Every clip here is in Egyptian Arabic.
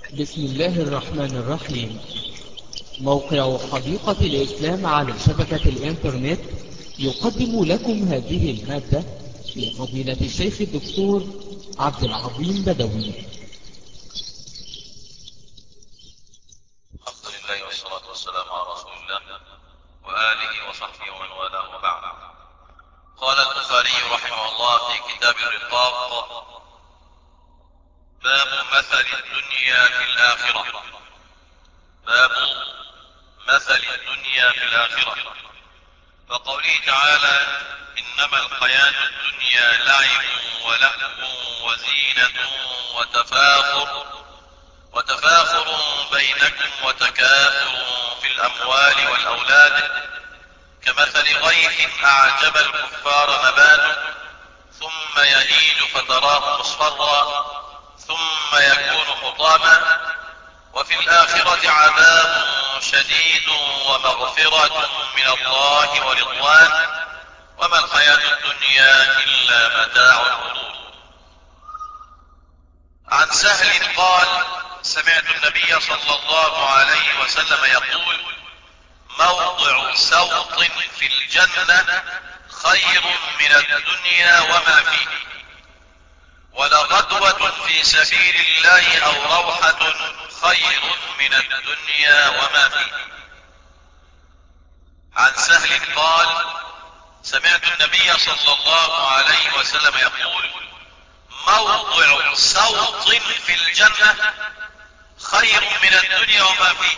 بسم الله الرحمن الرحيم موقع حديقة الإسلام على شبكة الإنترنت يقدم لكم هذه المادة لفضيلة الشيخ الدكتور عبد العظيم بدوي الحمد لله والصلاة والسلام على رسول الله وآله وصحبه ومن والاه وبعد قال البخاري رحمه الله في كتاب الرقاق باب مثل الدنيا في الآخرة باب مثل الدنيا في الآخرة وقوله تعالى إنما الحياة الدنيا لعب ولهو وزينة وتفاخر وتفاخر بينكم وتكاثر في الأموال والأولاد كمثل غيث أعجب الكفار نباته ثم يهيج فتراه مصفرا ثم يكون حطاما وفي الآخرة عذاب شديد ومغفرة من الله ورضوان وما الحياة الدنيا إلا متاع الغرور عن سهل قال سمعت النبي صلى الله عليه وسلم يقول موضع سوط في الجنة خير من الدنيا وما فيه ولغدوة في سبيل الله او روحة خير من الدنيا وما فيه عن سهل قال سمعت النبي صلى الله عليه وسلم يقول موضع سوط في الجنة خير من الدنيا وما فيه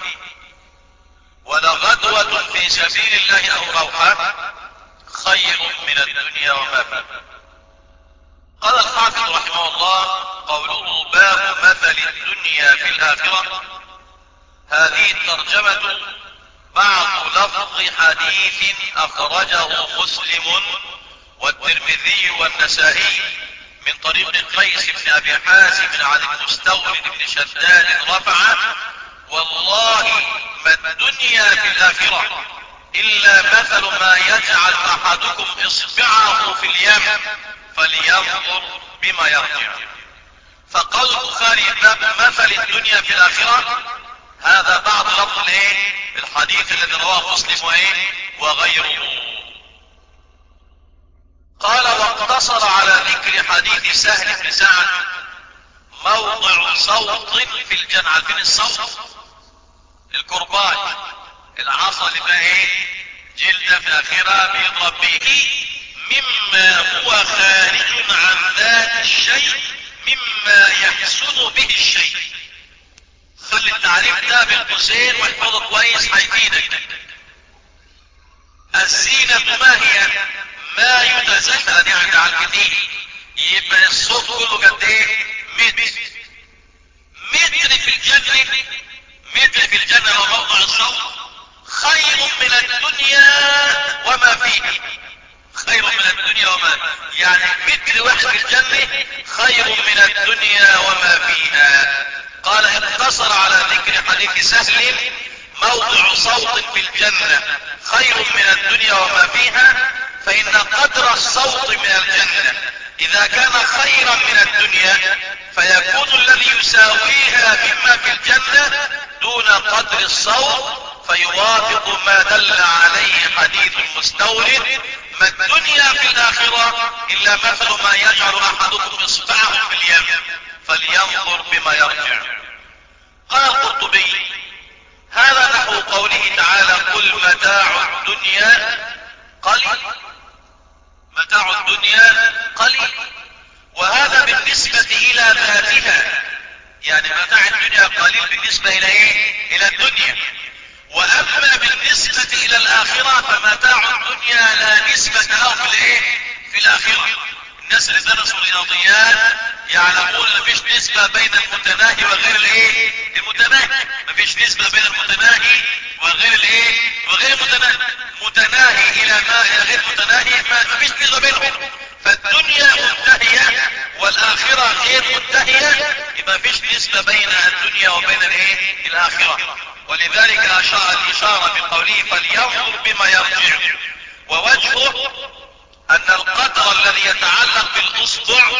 ولغدوة في سبيل الله او روحة خير من الدنيا وما فيه قال الحافظ رحمه الله قوله باب مثل الدنيا في الآخرة هذه الترجمة بعض لفظ حديث أخرجه مسلم والترمذي والنسائي من طريق قيس بن أبي حازم عن المستورد بن شداد رفع والله ما الدنيا في الآخرة إلا مثل ما يجعل أحدكم إصبعه في اليم فلينظر بما يرجع فقال البخاري مثل الدنيا في الآخرة هذا بعض لفظ الايه الحديث الذي رواه مسلم وايه وغيره قال واقتصر على ذكر حديث سهل بن سعد موضع صوت في الجنة عارفين الصوت الكرباج العصا اللي فيها ايه جلدة في اخرها بيضرب به مما هو خارج عن ذات الشيء مما يحسن به الشيء خلي التعريف ده بين قوسين واحفظه كويس هيفيدك الزينة ما هي ما يتزفن يعني على الكتير يبقى الصوت كله قد ايه متر متر في الجنة متر في الجنة وموضع الصوت خير من الدنيا وما فيه خير من الدنيا وما يعني متر واحد في الجنة خير من الدنيا وما فيها قال اقتصر على ذكر حديث سهل موضع صوت في الجنة خير من الدنيا وما فيها فإن قدر الصوت من الجنة إذا كان خيرا من الدنيا فيكون الذي يساويها مما في الجنة دون قدر الصوت فيوافق ما دل عليه حديث المستورد ما الدنيا في الآخرة إلا مثل ما يجعل أحدكم إصبعه في اليم فلينظر بما يرجع قال القرطبي هذا نحو قوله تعالى قل متاع الدنيا قليل متاع الدنيا قليل وهذا بالنسبة إلى ذاتها يعني متاع الدنيا قليل بالنسبة إلى إيه؟ إلى الدنيا واما بالنسبة الى الاخرة فمتاع الدنيا لا نسبة له في الايه في الاخرة الناس اللي درسوا الرياضيات يعلمون ان مفيش نسبة بين المتناهي وغير الايه المتناهي مفيش نسبة بين المتناهي وغير الايه وغير المتناهي متناهي الى ما الى غير متناهي مفيش نسبة بينهم فالدنيا منتهية والاخرة غير منتهية يبقى مفيش نسبة بين الدنيا وبين الايه الاخرة ولذلك أشار الإشارة بقوله فلينظر بما يرجع ووجهه أن القدر الذي يتعلق بالأصبع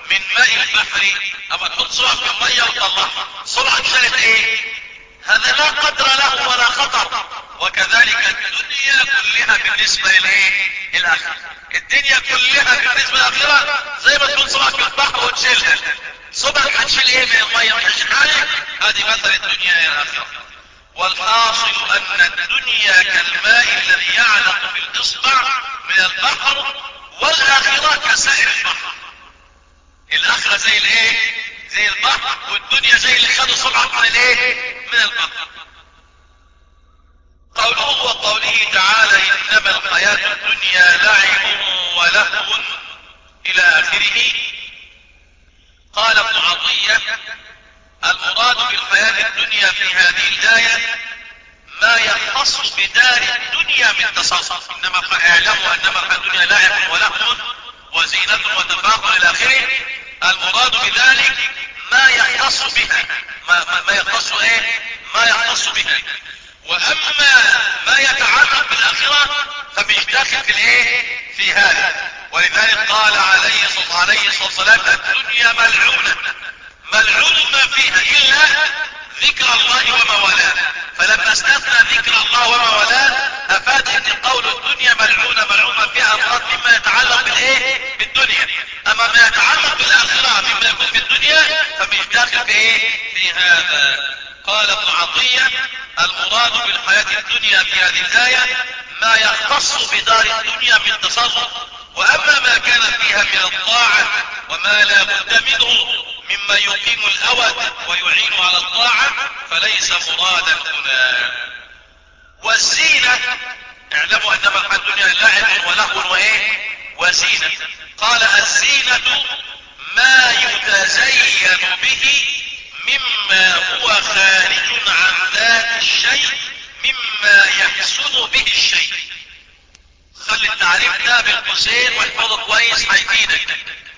من ماء البحر اما تحط صبعك في المية وتطلعها صبعك شالت ايه هذا لا قدر له ولا خطر وكذلك الدنيا كلها بالنسبة للايه الاخرة الدنيا كلها بالنسبة للاخرة زي ما تكون صبعك في البحر وتشيلها صبعك هتشيل ايه من المية مش هتشيل حاجة هذه مثل الدنيا يا الاخرة والحاصل ان الدنيا كالماء الذي يعلق في الاصبع من البحر والاخرة كسائر البحر الاخرة زي الايه زي البحر والدنيا زي اللي خدوا صبعك من الايه من البحر قوله وقوله تعالى انما الحياة الدنيا لعب ولهو الى اخره قال ابن عطية المراد بالحياة الدنيا في هذه الآية ما يختص بدار الدنيا من تصرف انما اعلموا انما الحياة الدنيا لعب ولهو وزينة وتفاخر الى اخره المراد بذلك ما يختص بها ما, ما, ما يختص ايه ما يختص بها واما ما يتعلق بالاخرة فمش داخل في الايه في هذا ولذلك قال عليه الصلاة عليه الصلاة والسلام الدنيا ملعونة ملعون ما فيها الا ذكر الله وموالاه فلما استثنى ذكر الله وموالاه افاد ان قول الدنيا ملعونة ملعونة فيها مراد مما يتعلق بالايه بالدنيا اما ما يتعلق بالاخرة مما يكون في الدنيا فمش داخل في ايه في هذا قال ابن عطية المراد بالحياة الدنيا في هذه الآية ما يختص بدار الدنيا من تصرف واما ما كان فيها من الطاعة وما لا بد منه مما يقيم الاود ويعين على الطاعة فليس مرادا هنا والزينة اعلموا انما الحياة الدنيا لعب ولهو وايه وزينة قال الزينة ما يتزين به مما هو خارج عن ذات الشيء مما يحسن به الشيء خلي التعريف ده بالقوسين واحفظه كويس هيفيدك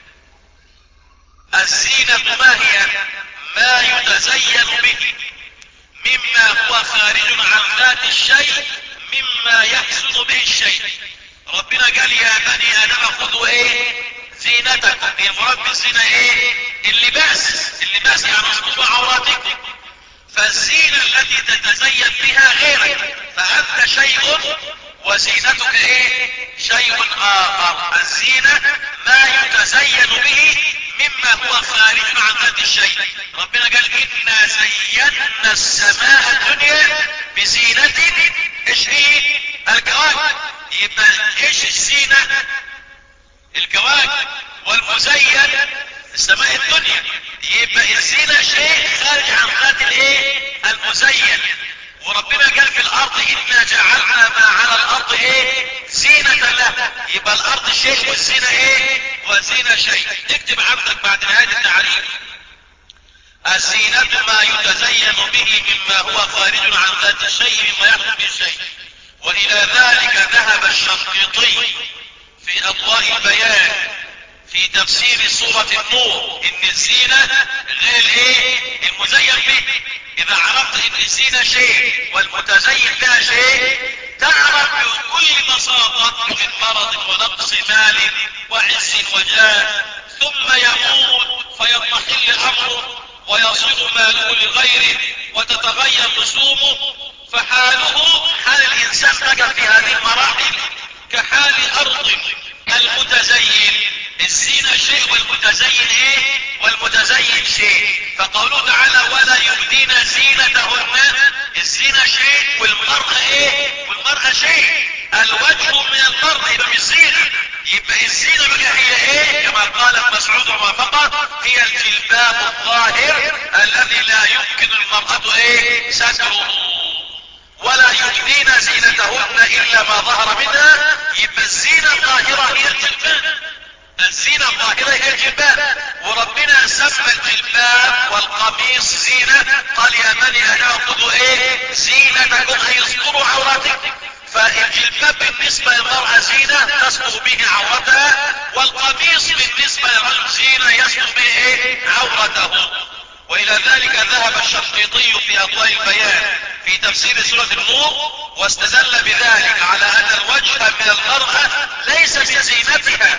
الزينة ما هي ما يتزين به مما هو خارج عن ذات الشيء مما يحسن به الشيء ربنا قال يا بني ادم خذوا ايه زينتكم هي مراد بالزينة ايه اللباس اللباس يعني اسلوب عوراتكم فالزينة التي تتزين بها غيرك فانت شيء وزينتك ايه شيء اخر الزينة ما يتزين به مما هو خارج عن ذات الشيء ربنا قال انا زينا السماء الدنيا بزينة ايش هي الكواكب يبقى ايش الزينة الكواكب والمزين السماء الدنيا يبقى الزينة شيء خارج عن ذات الايه المزين وربنا قال في الارض انا جعلنا ما على الارض ايه زينة له يبقى الارض شيء والزينة ايه وزينة شيء اكتب عندك بعد نهاية التعريف الزينة ما يتزين به مما هو خارج عن ذات الشيء مما يحكم به الشيء والى ذلك ذهب الشنقيطي في اضواء البيان في تفسير سورة النور ان الزينة غير الايه المزين به اذا عرفت ان الزينة شيء والمتزين بها شيء تعرف بكل بساطة من مرض ونقص مال وعز وجاه ثم يموت فيضمحل امره ويصير ماله لغيره وتتغير رسومه فحاله حال الانسان بقى في هذه المراحل كحال ارض المتزين الزينة شيء والمتزين ايه والمتزين شيء فقوله تعالى ولا يبدين زينتهن الزينة شيء والمرأة ايه والمرأة شيء الوجه من المرأة يبقى مش زينة يبقى الزينة بقى هي ايه كما قال ابن مسعود وما فقط هي الجلباب الظاهر الذي لا يمكن المرأة ايه ستره ولا يبدين زينتهن الا ما ظهر منها يبقى الزينة الظاهرة هي الجلباب الزينة الظاهرة هي الجلباب وربنا سمى الجلباب والقميص زينة قال يا بني ادم خذوا ايه زينتكم اي اصبروا عوراتكم فالجلباب بالنسبة للمرأة زينة تستر به عورتها والقميص بالنسبة للرجل زينة يستر به ايه عورته والى ذلك ذهب الشنقيطي في اضواء البيان في تفسير سورة النور واستدل بذلك على ان الوجه من المرأة ليس من زينتها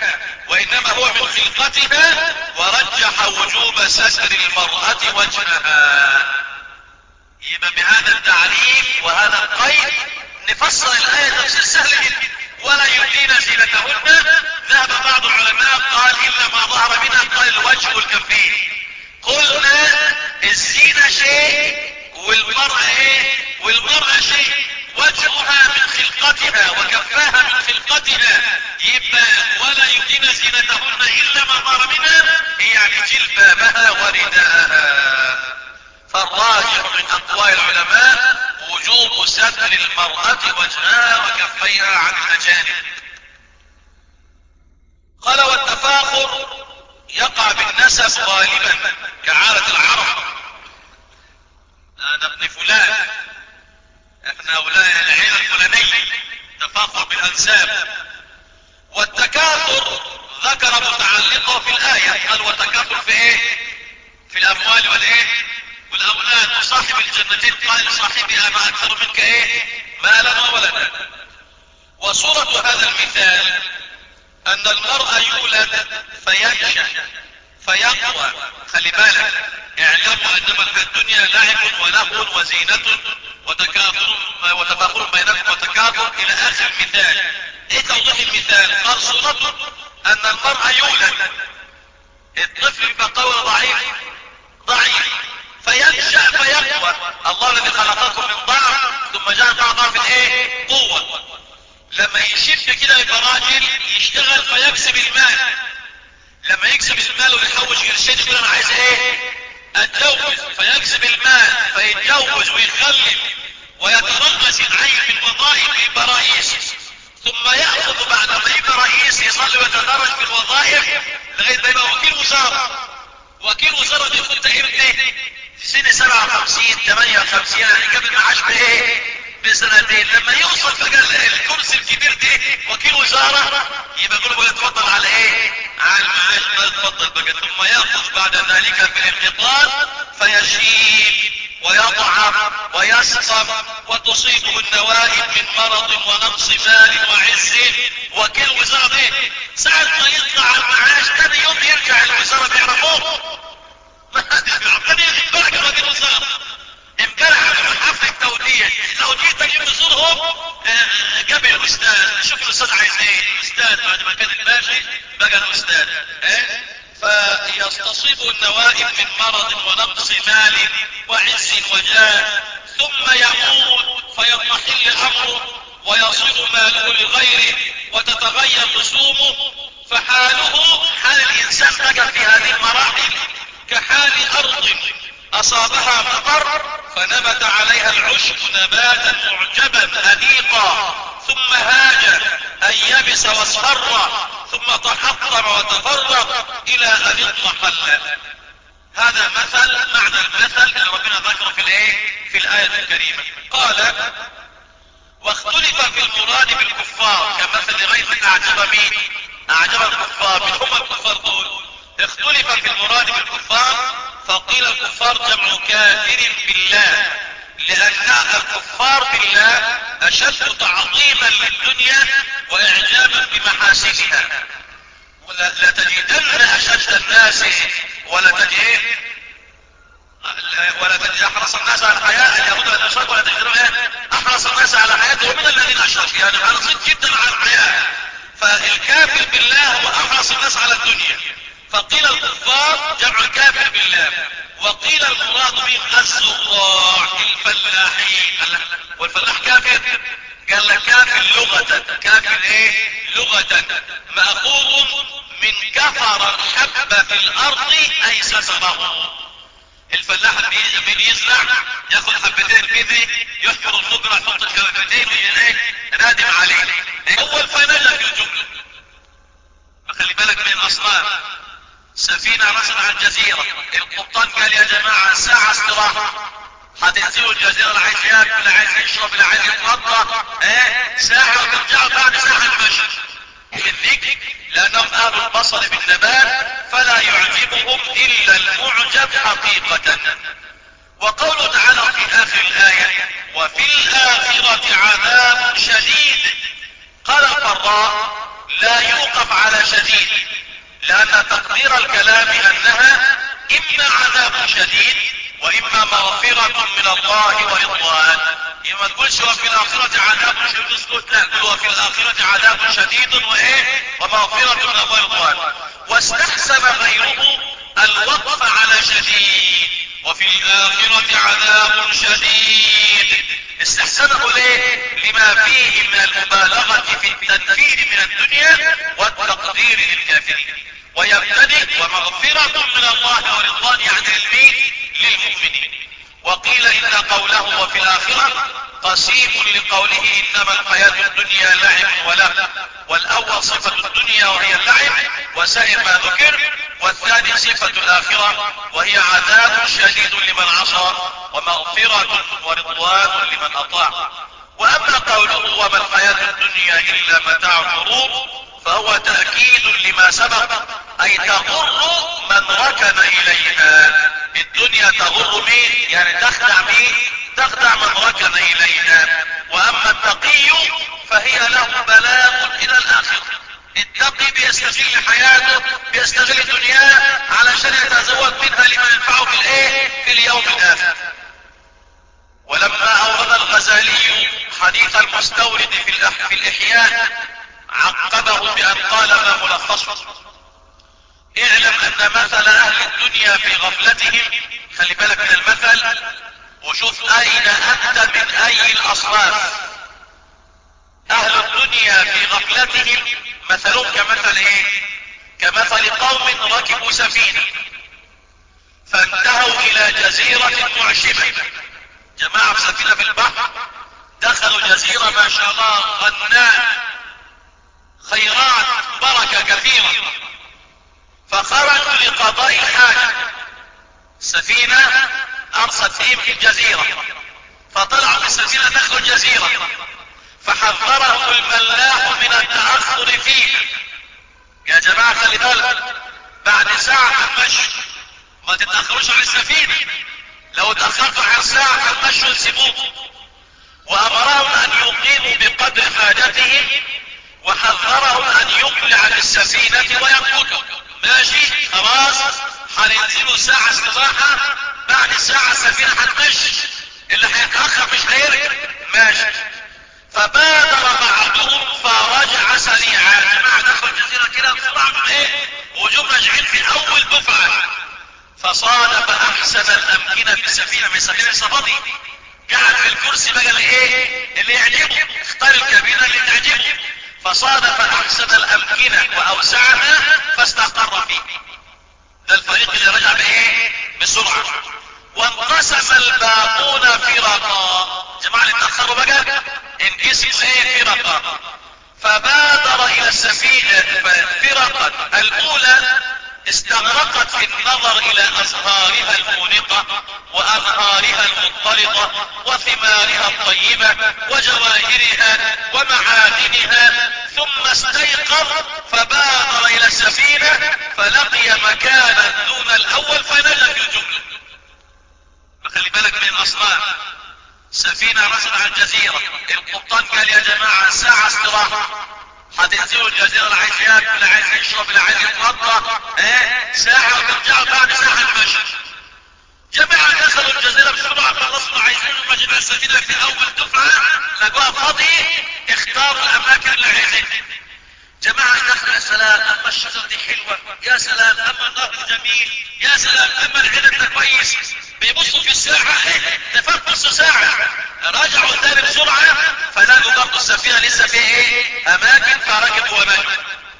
وانما هو من خلقتها ورجح وجوب ستر المرأة وجهها يبقى بهذا التعريف وهذا القيد نفسر الآية تفسير سهل جدا ولا يبدين زينتهن ذهب بعض العلماء قال إلا ما ظهر منها قال الوجه والكفين قلنا الزينة شيء والمرأة ايه والمرأة شيء وجهها من خلقتها وكفاها من خلقتها يبقى ولا يبدين زينتهن إلا ما ظهر منها يعني جلبابها ورداءها فالراجح من اقوال العلماء وجوب ستر المرأة وجهها وكفيها عن الاجانب قال والتفاخر يقع بالنسب غالبا كعادة العرب انا ابن فلان احنا اولاد العيلة الفلانية تفاخر بالانساب والتكاثر ذكر متعلقه في الآية قال والتكاثر في ايه في الاموال والايه والاولاد وصاحب الجنتين قال لصاحبها ما اكثر منك ايه مالا وولدا وصورة هذا المثال ان المرء يولد فينشأ فيقوى خلي بالك اعلموا انما الدنيا لعب ولهو وزينة وتكاثر وتفاخر بينكم وتكاثر الى اخر المثال ايه توضيح المثال قال صورته ان المرء يولد الطفل يبقى قوي ضعيف ضعيف فينشأ فيقوى الله الذي خلقكم من ضعف ثم جعل بعض ضعف الايه قوة لما يشف كده يبقى راجل يشتغل فيكسب المال لما يكسب المال ويحوش قرشين يقول انا عايز ايه اتجوز فيكسب المال فيتجوز ويخلف ويترأس العين في الوظائف ويبقى رئيس ثم يأخذ بعد ما يبقى رئيس يصلي ويتدرج في الوظائف لغاية ما يبقى وكيل وزارة وكيل وزارة يكون امتى في سن 57 58 يعني قبل معاش بايه بسنتين لما يوصل بقى الكرسي الكبير ده وكيل وزارة يبقى يقول له يتفضل على ايه على المعاش ما يتفضل بقى ثم ياخذ بعد ذلك في الانقطاع فيشيب ويضعف ويسقم وتصيبه النوائب من مرض ونقص مال وعز وكيل وزارة ايه ساعة ما يطلع على المعاش ثاني يوم يرجع الوزارة بيعرفوه ما حدش بيعرف امبارح كان وكيل وزارة امبارح عملوا حفل التوديع التوديع تجي بصورهم قبل الاستاذ شوف الاستاذ عايز ايه الاستاذ بعد ما كان الباشا بقى الاستاذ ايه فيستصيب النوائب من مرض ونقص مال وعز وجاه ثم يموت فيضمحل امره ويصير ماله لغيره وتتغير رسومه فحاله حال الانسان بقى في هذه المراحل كحال ارض اصابها مطر فنبت عليها العشب نباتا معجبا انيقا ثم هاج ان يبس واصفر ثم تحطم وتفرق الى ان اضمحل هذا مثل معنى المثل اللي ربنا ذكره في الايه في الايه الكريمه قال واختلف في المراد بالكفار كمثل غير اعجب مين اعجب الكفار من هم الكفار دول اختلف في المراد بالكفار فقيل الكفار جمع كافر بالله لان الكفار بالله اشد تعظيما للدنيا واعجابا بمحاسنها لتجدن اشد الناس ولا تجد ولا تجد احرص الناس على الحياة اليهود والنصارى ولا تجدون ايه احرص الناس على حياته ومن الذين اشركوا يعني حريصين جدا على الحياة فالكافر بالله هو احرص الناس على الدنيا فقيل الكفار جمع الكافر بالله وقيل المراد بهم الزراع الفلاحين والفلاح كافر قال لك كافر لغة كافر ايه لغة مأخوذ من كفر الحب في الارض اي سسره الفلاح من يزرع ياخد حبتين كده يحفر النقرة يحط الحبتين ويجي نادم عليه هو الفنجة في الجملة خلي بالك من الاصناف سفينة مثلا على الجزيرة القبطان قال يا جماعة ساعة استراحة هتنزلوا الجزيرة اللي عايز ياكل اللي عايز يشرب اللي عايز يتغطى ايه ساعة وترجعوا بعد ساعة المشي الذكر لانهم اهل البصر بالنبات فلا يعجبهم الا المعجب حقيقة وقوله تعالى في اخر الاية وفي الاخرة عذاب شديد قال الفراء لا يوقف على شديد اما عذاب شديد واما مغفرة من الله ورضوان ما تقولش هو في الاخرة عذاب شديد اسكت لا قل هو في الاخرة عذاب شديد وايه ومغفرة من الله ورضوان واستحسن غيره الوقف على شديد وفي الاخرة عذاب شديد استحسنه ليه لما فيه من المبالغة في التنفير من الدنيا والتقدير للكافرين ويبتدئ ومغفرة من الله ورضوان يعني للمين للمؤمنين وقيل ان قوله وفي الاخرة قسيم لقوله انما الحياة الدنيا لعب ولهو والاول صفة الدنيا وهي اللعب وسائر ما ذكر والثاني صفة الاخرة وهي عذاب شديد لمن عصى ومغفرة ورضوان لمن اطاع واما قوله وما الحياة الدنيا الا متاع الغرور فهو تأكيد لما سبق اي تغر من ركن اليها الدنيا تغر مين يعني تخدع مين تخدع من ركن اليها واما التقي فهي له بلاغ الى الاخرة التقي بيستغل حياته بيستغل دنياه علشان يتزوج منها لما ينفعه في الايه في اليوم الاخر ولما اورد الغزالي حديث المستورد في, في الاحياء عقبه بان قال ما ملخصه اعلم ان مثل اهل الدنيا في غفلتهم خلي بالك من المثل وشوف اين انت من اي الاصناف اهل الدنيا في غفلتهم مثلهم كمثل ايه كمثل قوم ركبوا سفينة فانتهوا الى جزيرة معشبة جماعة في سفينة في البحر دخلوا جزيرة ما شاء الله غناء خيرات بركة كثيرة فخرجوا لقضاء الحاجة السفينة ارست فيهم في الجزيرة فطلعوا بالسفينة دخلوا الجزيرة فحذرهم الملاح من التأخر فيه يا جماعة خلي بالك بعد ساعة المشي ما تتأخروش عن السفينة لو تأخرتوا عن ساعة المشي يسيبوك وأمرهم أن يقيموا بقدر حاجتهم وحذرهم أن يقلع بالسفينة ويمكثوا ماشي خلاص هننزلوا ساعة استراحة بعد ساعة السفينة هتمشي اللي هيتأخر مش هيرجع ماشي فبادر بعضهم فرجع سريعا جماعة دخلوا الجزيرة كده بسرعة ايه وجوم راجعين في اول دفعة فصادف احسن الامكنة في السفينة من السفينة الصفاضي قعد في الكرسي بقى اللي ايه اللي يعجبه اختار الكابينة اللي تعجبه فصادف احسن الامكنة واوسعها فاستقر فيه ده الفريق اللي رجع بايه بسرعة وانقسم الباقون فرقا جماعة اللي اتأخروا بقى انقسموا ايه فرقا فبادر الى السفينة فرقا الاولى استغرقت في النظر الى ازهارها المونقة وانهارها المنطلقة وثمارها الطيبة وجواهرها ومعادنها ثم استيقظ فبادر الى السفينة فلقي مكانا دون الاول فنجا في الجملة خلي بالك من الاصناف سفينة نزل على الجزيرة القبطان قال يا جماعة ساعة استراحة هتنزلوا الجزيرة اللي عايز ياكل اللي عايز يشرب اللي عايز يتغطى ايه ساعة وترجعوا بعد ساعة المشي جماعة دخلوا الجزيرة بسرعة خلصوا عايزين مجمع السفينة في اول دفعة لقوها فاضية اختاروا الاماكن اللي عايزينها جماعة دخل يا سلام اما الشجر دي حلوة يا سلام اما النهر جميل يا سلام اما العنب ده كويس بيبصوا في الساعة ايه تفات نص ساعة رجعوا تاني بسرعة فلاقوا برضه السفينة لسه في ايه اماكن فركبوا وماتوا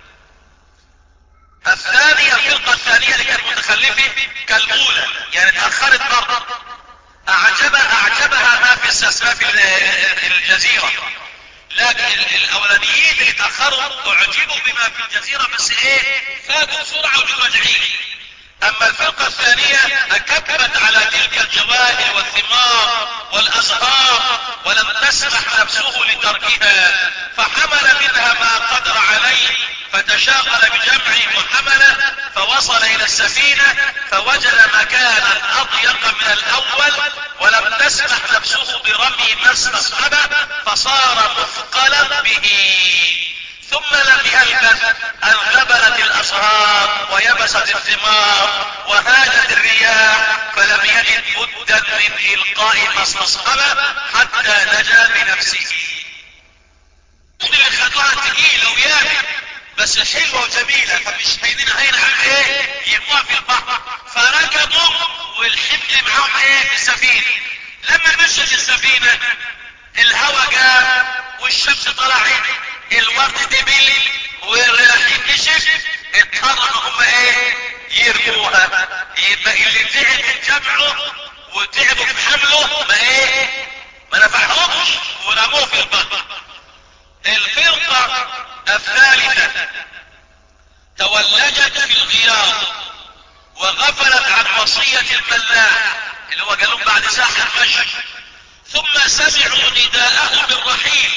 الثانية الفرقة الثانية اللي كانت متخلفة كالأولى يعني اتأخرت برضه أعجب أعجبها ما في السفينة في الجزيرة لكن الاولانيين اللي اتأخروا اعجبوا بما في الجزيرة بس ايه فاتوا بسرعة وراجعين اما الفرقة الثانية اكبت على تلك الجواهر والثمار والازهار ولم تسمح نفسه لتركها فحمل منها ما قدر عليه فتشاغل بجمعه وحمله فوصل الى السفينة فوجد مكانا اضيق من الاول ولم تسمح نفسه برمي ما استصحبه فصار مثقلا به ثم لم يلبث ان غبلت الازهار ويبست الثمار وهاجت الرياح فلم يجد بدا من القاء ما استصحبه حتى نجا بنفسه اللي خدوها تقيلة وياما بس حلوة وجميلة فمش هينين هين عن ايه يرموها في البحر فركضوا والحمل معاهم ايه في السفينة لما مشت السفينة الهواء جاء والشمس طلعت الورد دبل والرياحين نشف اضطروا هم ايه يرموها يبقى اللي تعب من جمعه وتعبوا في حمله ما ايه ما نفعهمش ورموه في البحر الفرقة الثالثة تولجت في الغيار وغفلت عن وصية الملاح اللي هو قالوا بعد ساعة المشي ثم سمعوا نداءه بالرحيل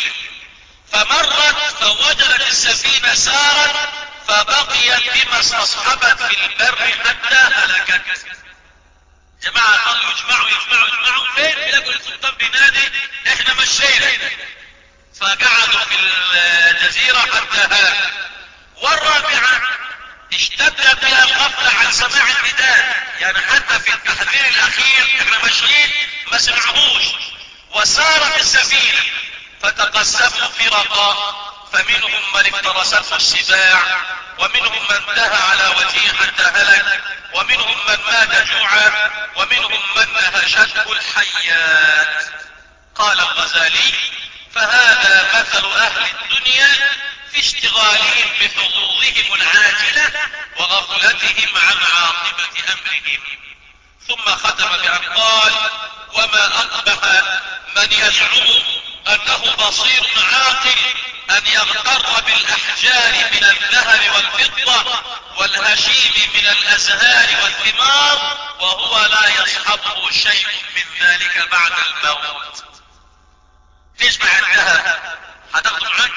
فمرت فوجدت السفينة سارت فبقيت بما استصحبت في البر حتى هلكت جماعة قالوا يجمعوا يجمعوا يجمعوا فين يلاقوا السلطان بينادي احنا مشينا فقعدوا في الجزيرة حتى هلك والرابعة اشتدت بها الغفلة عن سماع النداء يعني حتى في التحذير الاخير احنا ماشيين ما سمعوهوش وسارت السفينة فتقسموا فرقا فمنهم من افترسته السباع ومنهم من انتهى على وجهه حتى هلك ومنهم من مات جوعا ومنهم من نهشته الحيات قال الغزالي فهذا مثل اهل الدنيا في اشتغالهم بحظوظهم العاجلة وغفلتهم عن عاقبة امرهم ثم ختم بأن قال وما اقبح من يزعم انه بصير عاقل ان يغتر بالاحجار من الذهب والفضة والهشيم من الازهار والثمار وهو لا يصحبه شيء من ذلك بعد الموت تجمع الذهب هتاخده معاك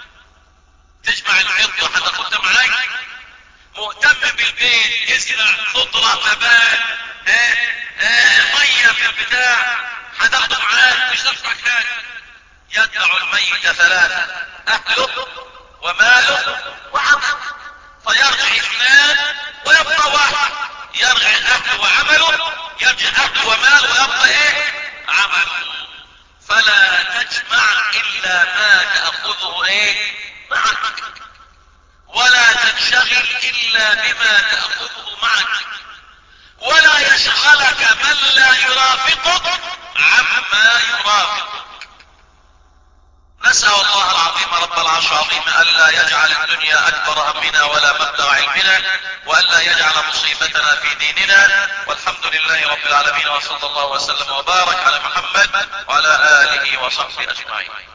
تجمع الفضة هتاخدها معاك مهتم بالبيت يزرع خضرة نبات اه اه مية في البتاع هتاخده معاك مش هتدفع حاجة يدفع الميت ثلاثة اهله وماله وعمله فيرجع اثنان ويبقى واحد يرجع اهله وعمله يرجع اهله وماله ويبقى ايه عمله فلا تجمع الا ما تأخذه ايه معك ولا تنشغل الا بما تأخذه معك ولا يشغلك من لا يرافقك عما يرافقك نسأل الله العظيم رب العرش العظيم ألا يجعل الدنيا أكبر همنا ولا مبلغ علمنا وألا يجعل مصيبتنا في ديننا والحمد لله رب العالمين وصلى الله وسلم وبارك على محمد وعلى آله وصحبه أجمعين